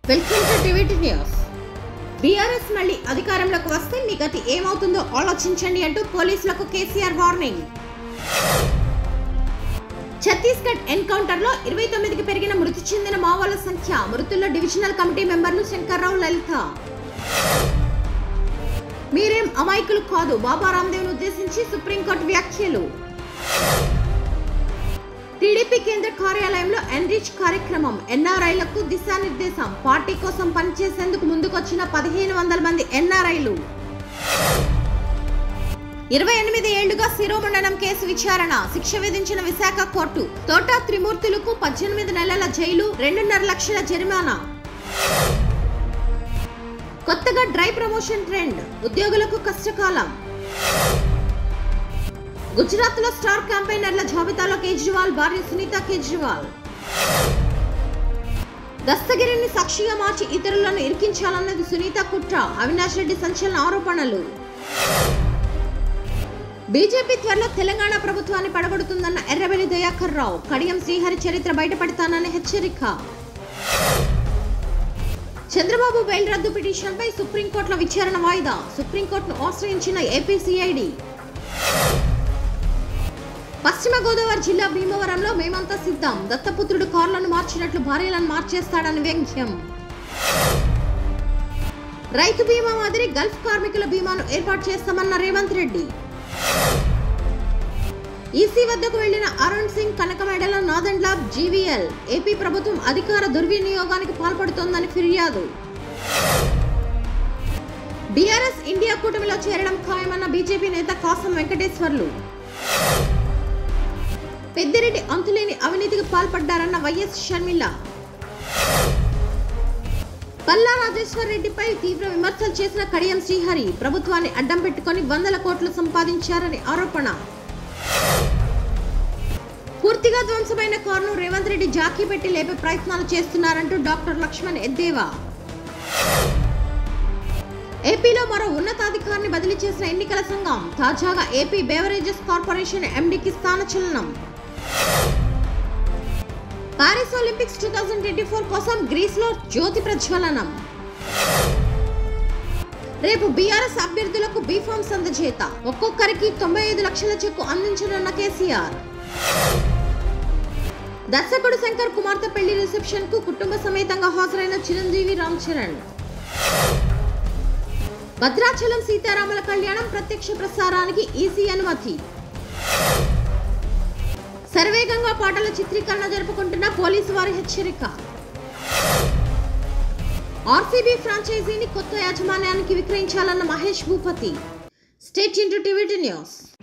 welcome to TVT news BRS మళ్ళీ అధికారంలోకి వస్తే మీ గతి ఏమవుతుందో ఆలోచించండి అంటూ పోలీసులకు కేసీఆర్ వార్నింగ్ ఛత్తీస్గఢ్ ఎన్కౌంటర్లో ఇరవై తొమ్మిదికి పెరిగిన మృతి చెందిన మావోల సంఖ్య మృతుల్లో డివిజనల్ కమిటీ మెంబర్లు శంకర్రావు లలిత మీరేం అమాయకులు కాదు బాబా రామ్దేవ్ను ఉద్దేశించి సుప్రీంకోర్టు వ్యాఖ్యలు టీడీపీ కేంద్ర కార్యాలయంలో ఎన్రిచ్ కార్యక్రమం ఎన్ఆర్ఐలకు దిశానిర్దేశం పార్టీ కోసం పనిచేసేందుకు ముందుకొచ్చిన పదిహేను వందల మంది ఎన్ఆర్ఐలు ఇరవై ఎనిమిది ఏళ్లుగా శిరోమండనం కేసు విచారణ శిక్ష విధించిన విశాఖ కోర్టు తోటా త్రిమూర్తులకు పద్దెనిమిది నెలల జైలు రెండున్నర లక్షల జరిమానా కొత్తగా డ్రై ప్రమోషన్ ట్రెండ్ ఉద్యోగులకు కష్టకాలం గుజరాత్ లో స్టార్ క్యాంపెయినర్ల జాబితాలో కేజ్రీవాల్ భార్య సునీత కేజ్రీవాల్ దస్తగిరిని సాక్షిగా మార్చి ఇతరులను ఇరికించాలన్నది సునీత కుట్ర అవినాష్ రెడ్డి సంచలన ఆరోపణలు బీజేపీ త్వరలో తెలంగాణ ప్రభుత్వాన్ని పడగొడుతుందన్న ఎర్రబెల్లి దయాకర్ రావు కడియం శ్రీహరి చరిత్ర బయటపడతానని హెచ్చరిక చంద్రబాబు బెయిల్ రద్దు పిటిషన్పై సుప్రీంకోర్టులో విచారణ వాయిదా సుప్రీంకోర్టును ఆశ్రయించిన ఏపీ సిఐడి పశ్చిమ గోదావరి జిల్లా భీమవరంలో మేమంతా సిద్ధం దత్తపుత్రుడు కార్లను మార్చినట్లు భార్యలను మార్చేస్తాడని వ్యంగ్యం రైతు బీమా మాదిరి గల్ఫ్ కార్మికుల బీమాను ఏర్పాటు చేస్తామన్న రేవంత్ రెడ్డి ఈసీ వద్దకు వెళ్లిన అరుణ్ సింగ్ కనకమేడల నాదన్ ల్యాబ్ జీవీఎల్ ఏపీ ప్రభుత్వం అధికార దుర్వినియోగానికి పాల్పడుతోందని ఫిర్యాదు బీఆర్ఎస్ ఇండియా కూటమిలో చేరడం ఖాయమన్న బీజేపీ నేత కాసం వెంకటేశ్వర్లు పెద్దిరెడ్డి అంతులేని అవినీతికి పాల్పడ్డారన్న వైఎస్ షర్మిల పల్లా రాజేశ్వర్ రెడ్డిపై తీవ్ర విమర్శలు చేసిన కడియం శ్రీహరి ప్రభుత్వాన్ని అడ్డం పెట్టుకొని వందల కోట్లు సంపాదించారని ఆరోపణ పూర్తిగా ధ్వంసమైన కారును రేవంత్ రెడ్డి జాకీ పెట్టి లేపే ప్రయత్నాలు చేస్తున్నారంటూ డాక్టర్ లక్ష్మణ్ ఎద్దేవా ఏపీలో మరో ఉన్నతాధికారిని బదిలీ చేసిన ఎన్నికల సంఘం తాజాగా ఏపీ బేవరేజెస్ కార్పొరేషన్ ఎండీకి స్థానచలనం Paris Olympics two thousand twenty four కోసం గ్రీస్ లో జ్యోతి ప్రజ్వలనం రేపు బీఆర్ఎస్ అభ్యర్థులకు బీఫామ్స్ అందజేత ఒక్కొక్కరికి తొంభై ఐదు లక్షల చెక్కు అందించనున్న కేసీఆర్ దర్శకుడు శంకర్ కుమార్తె పెళ్లి రిసెప్షన్ కు కుటుంబ సమేతంగా హాజరైన చిరంజీవి రామ్ చరణ్ భద్రాచలం సీతారాముల కళ్యాణం ప్రత్యక్ష ప్రసారానికి ఈసీ అనుమతి శరవేగంగా పాటల చిత్రీకరణ జరుపుకుంటున్న పోలీసు వారి హెచ్చరిక ఆర్సీబీ ఫ్రాంచైజీని కొత్త యాజమాన్యానికి విక్రయించాలన్న Mahesh Bhupathi state into TV news